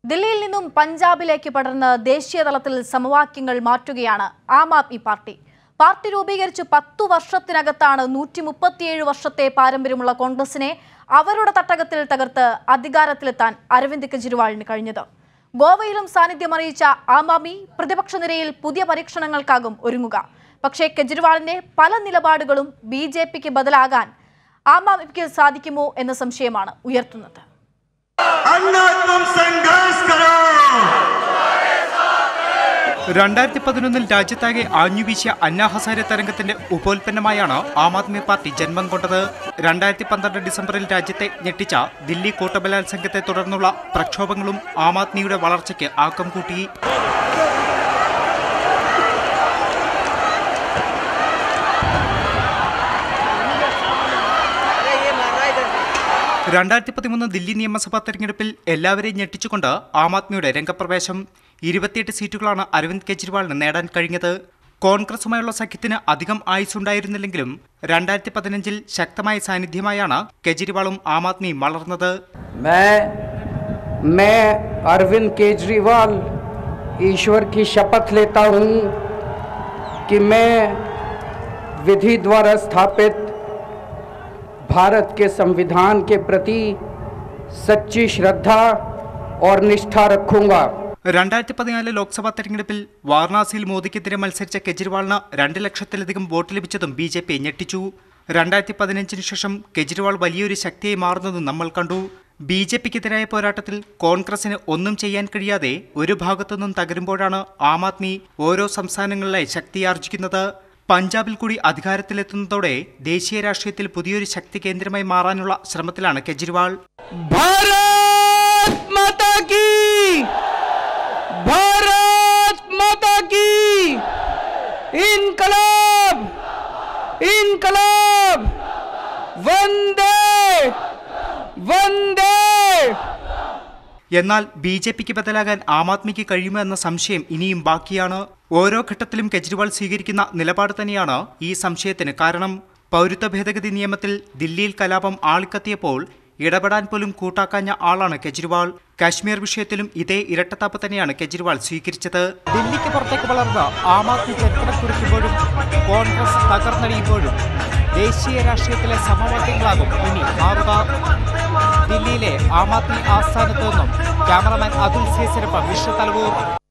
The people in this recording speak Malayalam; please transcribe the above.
ദില്ലിയിൽ നിന്നും പഞ്ചാബിലേക്ക് പടർന്ന് ദേശീയ തലത്തിൽ സമവാക്യങ്ങൾ മാറ്റുകയാണ് ആം ആദ്മി പാർട്ടി പാർട്ടി രൂപീകരിച്ച് പത്തു വർഷത്തിനകത്താണ് നൂറ്റി മുപ്പത്തിയേഴ് വർഷത്തെ പാരമ്പര്യമുള്ള കോൺഗ്രസിനെ അവരുടെ തട്ടകത്തിൽ തകർത്ത് അധികാരത്തിലെത്താൻ അരവിന്ദ് കെജ്രിവാളിന് കഴിഞ്ഞത് ഗോവയിലും സാന്നിധ്യം അറിയിച്ച ആം ആദ്മി പ്രതിപക്ഷ നിരയിൽ പുതിയ പരീക്ഷണങ്ങൾക്കാകും ഒരുങ്ങുക പക്ഷേ കെജ്രിവാളിന്റെ പല നിലപാടുകളും ബി ജെ പിക്ക് ബദലാകാൻ ആം ആദ്മിക്ക് സാധിക്കുമോ എന്ന സംശയമാണ് ഉയർത്തുന്നത് अन्ना तुम संघर्ष करो രണ്ടായിരത്തി പതിനൊന്നിൽ രാജ്യത്താകെ ആഞ്ഞുവീശിയ അന്നാ ഹസാരെ തരംഗത്തിന്റെ ഉപോൽപ്പന്നമായാണ് ആം ആദ്മി പാർട്ടി ജന്മം കൊണ്ടത് രണ്ടായിരത്തി പന്ത്രണ്ട് ഡിസംബറിൽ രാജ്യത്തെ ഞെട്ടിച്ച ദില്ലി കൂട്ടബലാത്സംഗത്തെ തുടർന്നുള്ള പ്രക്ഷോഭങ്ങളും ആം ആദ്മിയുടെ വളർച്ചയ്ക്ക് ആക്കം കൂട്ടി രണ്ടായിരത്തി പതിമൂന്ന് ദില്ലി നിയമസഭാ തെരഞ്ഞെടുപ്പിൽ എല്ലാവരെയും ഞെട്ടിച്ചുകൊണ്ട് ആം ആദ്മിയുടെ രംഗപ്രവേശം ഇരുപത്തിയെട്ട് സീറ്റുകളാണ് അരവിന്ദ് കെജ്രിവാളിന് നേടാൻ കഴിഞ്ഞത് കോൺഗ്രസുമായുള്ള സഖ്യത്തിന് അധികം ആയുസുണ്ടായിരുന്നില്ലെങ്കിലും രണ്ടായിരത്തി പതിനഞ്ചിൽ ശക്തമായ സാന്നിധ്യമായാണ് കെജ്രിവാളും ആം ആദ്മിയും വളർന്നത് मैं मैं अरविंद केजरीवाल ईश्वर की शपथ लेता हूं कि मैं विधि द्वारा स्थापित भारत के संविधान के प्रति सच्ची श्रद्धा और निष्ठा रखूंगा രണ്ടായിരത്തി പതിനാല് ലോക്സഭാ തെരഞ്ഞെടുപ്പിൽ വാരണാസിയിൽ മോദിക്കെതിരെ മത്സരിച്ച കെജ്രിവാളിന് രണ്ട് ലക്ഷത്തിലധികം വോട്ട് ലഭിച്ചതും ബി ജെ പി ഞെട്ടിച്ചു രണ്ടായിരത്തി പതിനഞ്ചിന് ശേഷം കെജ്രിവാൾ വലിയൊരു ശക്തിയായി മാറുന്നതും നമ്മൾ കണ്ടു ബി ജെ പിക്കെതിരായ പോരാട്ടത്തിൽ കോൺഗ്രസിന് ഒന്നും ചെയ്യാൻ കഴിയാതെ ഒരു ഭാഗത്തുനിന്നും തകരുമ്പോഴാണ് ആം ആദ്മി ഓരോ സംസ്ഥാനങ്ങളിലായി ശക്തിയാർജിക്കുന്നത് പഞ്ചാബിൽ കൂടി അധികാരത്തിലെത്തുന്നതോടെ ദേശീയ രാഷ്ട്രീയത്തിൽ പുതിയൊരു ശക്തി കേന്ദ്രമായി മാറാനുള്ള ശ്രമത്തിലാണ് കെജ്രിവാൾ भारत माता की भारत माता की इनकलाब इनकलाब वंदे वंदे എന്നാൽ ബി ജെ പിക്ക് ബദലാകാൻ ആം ആദ്മിക്ക് കഴിയുമോ എന്ന സംശയം ഇനിയും ബാക്കിയാണ് ഓരോ ഘട്ടത്തിലും കെജ്രിവാൾ സ്വീകരിക്കുന്ന നിലപാട് തന്നെയാണ് ഈ സംശയത്തിന് കാരണം പൗരത്വ ഭേദഗതി നിയമത്തിൽ ദില്ലിയിൽ കലാപം ആളിക്കത്തിയപ്പോൾ ഇടപെടാൻ പോലും കൂട്ടാക്കാഞ്ഞ ആളാണ് കെജ്രിവാൾ കാശ്മീർ വിഷയത്തിലും ഇതേ ഇരട്ടത്താപ്പ് തന്നെയാണ് കെജ്രിവാൾ സ്വീകരിച്ചത് ദില്ലിക്ക് പുറത്തേക്ക് വളർന്ന് ആം ആദ്മി ചരിത്രം കുറിക്കുമ്പോഴും കോൺഗ്രസ് തകർന്നടിയുമ്പോഴും ദേശീയ രാഷ്ട്രീയത്തിലെ സമവാക്യങ്ങളാകും ഇനി മാറുക ദില്ലിയിലെ ആം ആദ്മി ആസ്ഥാനത്ത് നിന്നും ക്യാമറമാൻ അതുൽ സേസരപ്പ വിഷ്ണു തലവൂർ